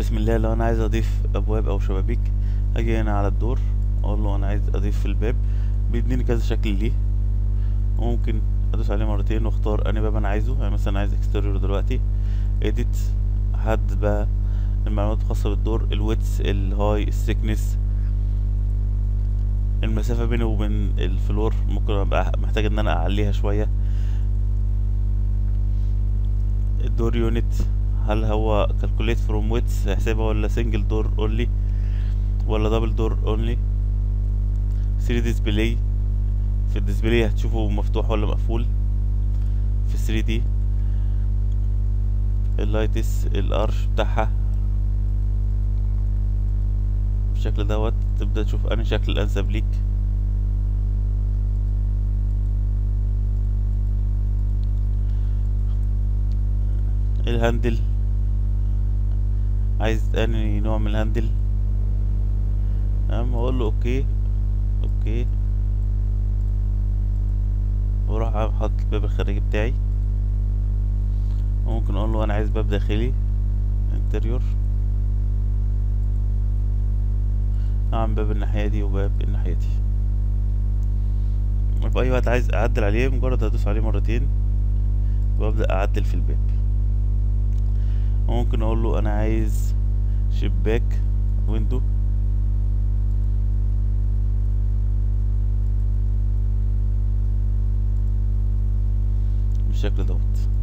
بسم الله لو انا عايز اضيف ابواب او شبابيك اجي هنا على الدور اقول له انا عايز اضيف في الباب بيديني كذا شكل ليه وممكن ادوس عليه مرتين واختار انهي باب انا عايزه يعني مثلا عايز اكستيريور دلوقتي اديت حدد بقى المعلومات الخاصة بالدور الويتس الهاي السيكنس المسافة بينه وبين الفلور ممكن ابقى محتاج ان انا اعليها شوية الدور يونت هل هو calculate from widths هيحسبها ولا single door only ولا double door only 3 display في الديسبلاي هتشوفه مفتوح ولا مقفول في 3 دي اللايتس الارش بتاعها بالشكل دوت تبدأ تشوف انهي شكل الانسب ليك الهاندل عايز انهي نوع من الهاندل تمام اقول له اوكي اوكي واروح احط الباب الخارجي بتاعي وممكن اقول له انا عايز باب داخلي انتريور اعمل باب الناحية دي وباب الناحية دي في اي وقت عايز اعدل عليه مجرد هدوس عليه مرتين وابدأ اعدل في الباب ممكن اقول له انا عايز شباك ويندو بالشكل دوت